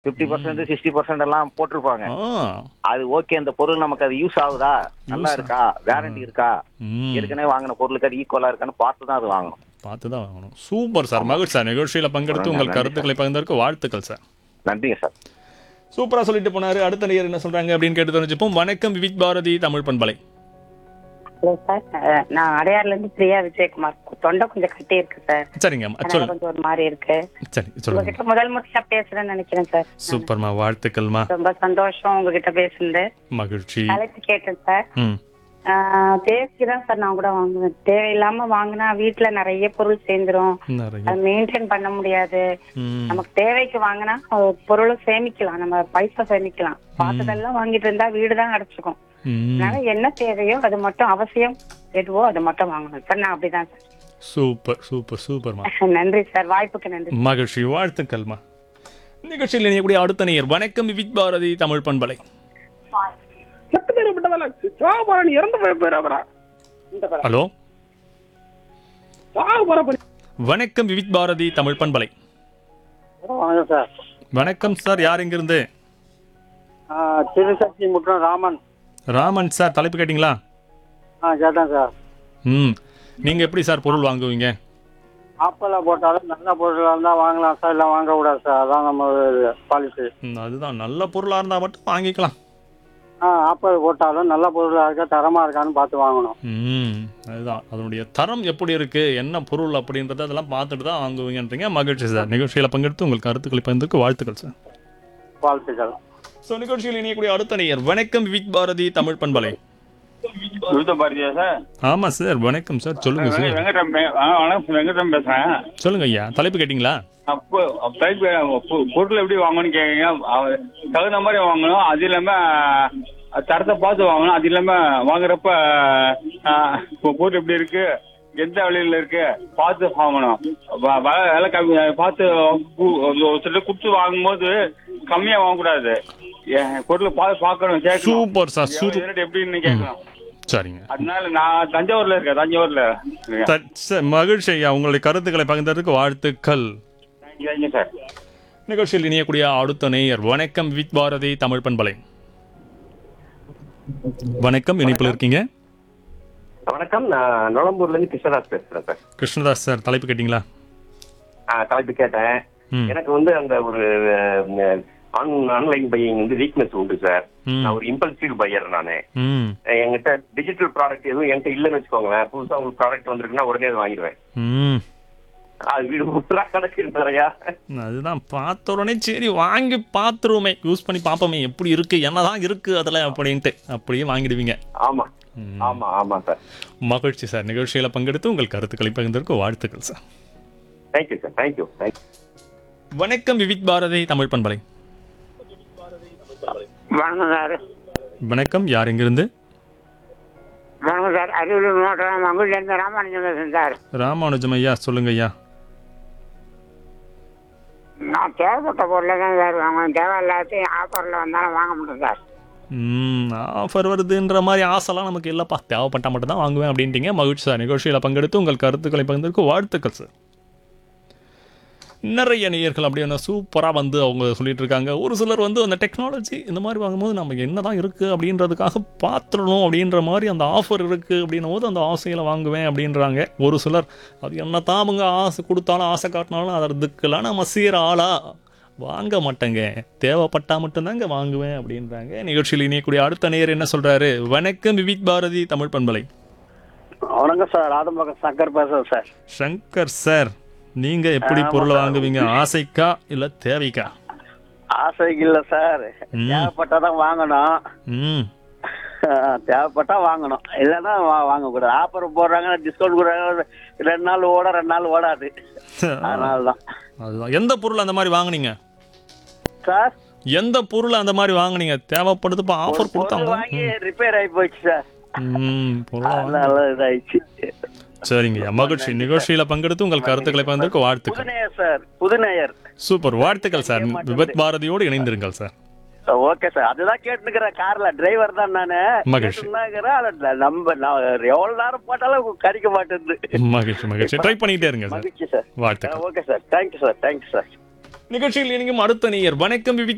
Fifty percent sixty percent எல்லாம் போட்டிருப்பாங்க ஆ அது ஓகே அந்த பொருள் நமக்கு அது யூஸ் ஆகுதா நல்லா Use இருக்கா வேரண்டி இருக்கா ம் ஏற்கனவே வாங்கின பொருளுக்கு அது ஈக்குவலா இருக்கான்னு பார்த்து தான் அது வாங்கணும் பார்த்து தான் வாங்கணும் சூப்பர் சார் மகிழ்ச்சி சார் நிகழ்ச்சியில் பங்கெடுத்து உங்கள் கருத்துக்களை பகிர்ந்ததற்கு வாழ்த்துக்கள் சார் நன்றிங்க சார் சூப்பரா சொல்லிட்டு போனாரு அடுத்த நேயர் என்ன சொல்றாங்க அப்படின்னு கேட்டு தெரிஞ்சுப்போம் வணக்கம் விவிக் பாரதி தமிழ் பண்பலை ஹலோ சார் அஹ், நான் அடையார்ல இருந்து பிரியா விஜயகுமார் தொண்டை கொஞ்சம் கட்டி இருக்கு சார் சரிங்க அதனால சொல்லு கொஞ்சம் ஒரு மாதிரி இருக்கு சரி சொல்லுங்க உங்ககிட்ட முதல் முறையா பேசுறேன்னு நினைக்கிறேன் சார் சூப்பர்மா வாழ்த்துக்கள்மா ரொம்ப சந்தோஷம் உங்ககிட்ட பேசுனது மகிழ்ச்சி அழைத்து கேட்டேன் சார் ம் தேவைக்கு தான் சார் நான் கூட வாங்குவேன் தேவையில்லாம வாங்கினா வீட்டுல நிறைய பொருள் சேர்ந்துரும் நிறைய அது மெயின்டைன் பண்ண முடியாது ம் நமக்கு தேவைக்கு வாங்கினா பொருளை சேமிக்கலாம் நம்ம பைசா சேமிக்கலாம் பார்த்ததெல்லாம் வாங்கிட்டு இருந்தா வீடு தான் அடைச்சுக்கும் ம் அதனால என்ன தேவையோ அது மட்டும் அவசியம் எதுவோ அது மட்டும் வாங்கணும் சார் நான் அப்படிதான் சார் சூப்பர் சூப்பர் சூப்பர்மா நன்றி சார் வாய்ப்புக்கு நன்றி மகிழ்ச்சி வாழ்த்துக்கள்மா நிகழ்ச்சியில் இணையக்கூடிய அடுத்த நேயர் வணக்கம் விவிக் பாரதி தமிழ் பண்பலை செத்து பேர் விட்டதால சாகுபோறான் இறந்து போய் பேர் அவரா ஹலோ சாகுபோற பண்ணி வணக்கம் விவிக் பாரதி தமிழ் பண்பலை வணக்கம் சார் வணக்கம் சார் யார் எங்கிருந்து திருசக்தி முற்றம் ராமன் ராமன் சார் தலைப்பு கேட்டிங்களா ஆ கேட்டேன் சார் ம் நீங்கள் எப்படி சார் பொருள் வாங்குவீங்க ஆப்பிளில் போட்டாலும் நல்ல பொருளாக இருந்தால் வாங்கலாம் சார் இல்லை வாங்கக்கூடாது சார் அதான் நம்ம பாலிசி ம், அதுதான் நல்ல பொருளாக இருந்தால் மட்டும் வாங்கிக்கலாம் ஆ ஆப்பிள் போட்டாலும் நல்ல பொருளாக இருக்கா தரமாக இருக்கான்னு பார்த்து வாங்கணும் ம் அதுதான் அதனுடைய தரம் எப்படி இருக்கு என்ன பொருள் அப்படின்றத அதெல்லாம் பார்த்துட்டு தான் வாங்குவீங்கன்றீங்க மகிழ்ச்சி சார் நிகழ்ச்சியில் பங்கெடுத்து உங்கள் கருத்துக்களை பகிர்ந்ததுக்கு வாழ்த்துக்கள் சார் வாழ்த்துக்கள் ஸோ நிகழ்ச்சியில் இணையக்கூடிய அடுத்த நேயர் வணக்கம் விவிக் பாரதி தமிழ் பண்பலை விருத்த பாரதியா சார் ஆமாம் சார் வணக்கம் சார் சொல்லுங்க வெங்க- சார் வெங்கடம் பே- ஆ, வணக்கம் வெங்கடம் பேசுறேன் சொல்லுங்க ஐயா தலைப்பு கேட்டிங்களா அப்போ டைப் பொருள் எப்படி வாங்கணும்னு கேட்குறீங்க அவ- தகுந்த மாதிரி வாங்கணும் அது இல்லாம அஹ், தரத்தை பார்த்து வாங்கணும் அது இல்லாம வாங்குறப்ப அஹ், இப்போ பொருள் எப்படி இருக்கு எந்த விலையில இருக்கு பார்த்து வாங்கணும் வ- வ- விலை கம்மி பார்த்து கு- ஒருத்தர் கொடுத்து வாங்கும்போது கம்மியா வாங்கக்கூடாது ஏன் பொருள் பார்த்து பார்க்கணும் கேட்கணும் சூப்பர் சார் சூப்பர் எவ்வளவு rate எப்படின்னு கேட்கணும் சரிங்க அதனால நான் தஞ்சாவூர்ல இருக்கேன் தஞ்சாவூர்ல த- சார், மகிழ்ச்சி ஐயா உங்களுடைய கருத்துக்களை பகிர்ந்ததற்கு வாழ்த்துக்கள் தேங்க்யூ சார் நிகழ்ச்சியில் இணையக்கூடிய அடுத்த நேயர் வணக்கம் வித் பாரதி தமிழ் பண்பலை வணக்கம் இணைப்பில் இருக்கீங்க வணக்கம் நான் நுளம்பூர்ல இருந்து கிருஷ்ணதாஸ் பேசுறேன் சார் கிருஷ்ணதாஸ் சார் தலைப்பு கேட்டிங்களா ஆ, தலைப்பு கேட்டேன் ம் எனக்கு வந்து அந்த ஒரு ஆன்லைன் பையிங் வந்து வீக்னஸ் உண்டு சார் ம். நான் ஒரு இம்பல்சிவ் பையர் நானு ம் என்கிட்ட டிஜிட்டல் ப்ராடக்ட் எதுவும் என்கிட்ட இல்லைன்னு வச்சுக்கோங்களேன் புதுசா உங்களுக்கு ப்ராடக்ட் வந்திருக்குன்னா உடனே அதை வாங்கிடுவேன் ம் அது வீடு முற்றா கணக்கு நிறையா அதுதான் பார்த்த உடனே சரி வாங்கி பார்த்துருவோமே யூஸ் பண்ணி பார்ப்போமே எப்படி இருக்கு என்னதான் இருக்கு அதில் அப்படின்ட்டு அப்படியே வாங்கிடுவீங்க ஆமா ம். ஆமா ஆமா சார் மகிழ்ச்சி சார் நிகழ்ச்சியில் பங்கெடுத்து உங்கள் கருத்துக்களை பகிர்ந்ததற்கு வாழ்த்துக்கள் sir thank you sir thank you thank you வணக்கம் விவிக் பாரதி தமிழ் பண்பலை வணக்கம் சார் வணக்கம் யார் எங்கிருந்து வணக்கம் சார் அரியலூர் மாவட்டம் மங்குடியிலேருந்து ராமானுஜம் பேசுறேன் சார் ராமானுஜம் ஐயா சொல்லுங்க ஐயா நான் தேவைப்பட்ட பொருளை தான் சார் வாங்குவேன் தேவையில்லாத்தையும் ஆஃபரில் வந்தாலும் வாங்க மாட்டேன் சார் ம் ஆஃபர் வருதுன்ற மாதிரி ஆசைலாம் நமக்கு இல்லைப்பா தேவைப்பட்டால் மட்டும் தான் வாங்குவேன் அப்படின்ட்டீங்க மகிழ்ச்சி சார் நிகழ்ச்சியில் பங்கெடுத்து உங்கள் கருத்துக்களை பகிர்ந்ததற்கு வாழ்த்துக்கள் சார் நிறைய நேயர்கள் அப்படியே வந்து சூப்பராக வந்து அவங்க சொல்லிட்டு இருக்காங்க ஒரு சிலர் வந்து அந்த டெக்னாலஜி இந்த மாதிரி வாங்கும்போது நம்ம என்ன தான் இருக்குது அப்படின்றதுக்காக பார்த்துடணும் அப்படின்ற மாதிரி அந்த ஆஃபர் இருக்குது அப்படின்னும் போது அந்த ஆசையில் வாங்குவேன் அப்படின்றாங்க ஒரு சிலர் அது என்ன தான் அவங்க ஆசை கொடுத்தாலும் ஆசை காட்டினாலும் அதுக்கெல்லாம் நம்ம சீர ஆளா வாங்க மாட்டேங்க தேவைப்பட்டா மட்டும்தாங்க வாங்குவேன் அப்படின்றாங்க நிகழ்ச்சியில் இணையக்கூடிய அடுத்த நேயர் என்ன சொல்றாரு வணக்கம் விவிக் பாரதி தமிழ் பண்பலை வணக்கம் சார் ஆதம்பக்கம் சங்கர் பேசுறேன் சார் சங்கர் சார் நீங்க எப்படி பொருளை வாங்குவீங்க ஆசைக்கா இல்ல தேவைக்கா ஆசைக்கு இல்லை சார் ம். தேவைப்பட்டாதான் வாங்கணும் ம் தேவைப்பட்டா வாங்கணும் இல்லைன்னா வா- வாங்கக்கூடாது ஆஃபர் போடுறாங்க டிஸ்கவுண்ட் கொடுறாங்க ரெண்டு நாள் ஓட ரெண்டு நாள் ஓடாது அதனால தான் அதுதான் எந்த பொருள் அந்த மாதிரி வாங்குனீங்க சார் எந்த பொருள் அந்த மாதிரி வாங்குனீங்க தேவைப்படுதுப்பா ஆஃபர் பொருள் கொடுத்தாங்க வாங்கி ரிப்பேர் ஆகி போச்சு சார் ம் பொருளை வாங்க அதனால இதாயிடுச்சு சரிங்க மகிழ்ச்சி நிகழ்ச்சியில பங்கெடுத்து உங்கள் கருத்துக்களை பகிர்ந்ததற்கு வாழ்த்துக்கள் புதுநேயர் சார் புதுநேயர் சூப்பர் வாழ்த்துக்கள் சார் விபத் பாரதியோடு இணைந்திருங்கள் சார் ஓகே சார் அதுதான் கேட்டுக்கிறேன் கார்ல டிரைவர் தான் நானு மகிழ்ச்சி. கேட்டுன்னாக்கிறேன், ஆனா நம்ம நான் எவ்வளவு நேரம் போட்டாலும் கடிக்க மாட்டேங்குது மகிழ்ச்சி மகிழ்ச்சி ட்ரை பண்ணிட்டே இருங்க சார் மகிழ்ச்சி சார் வாழ்த்துக்கள் okay sir thank you sir thank you sir நிகழ்ச்சியில் இணையும் அடுத்த நேயர் வணக்கம் விவிக்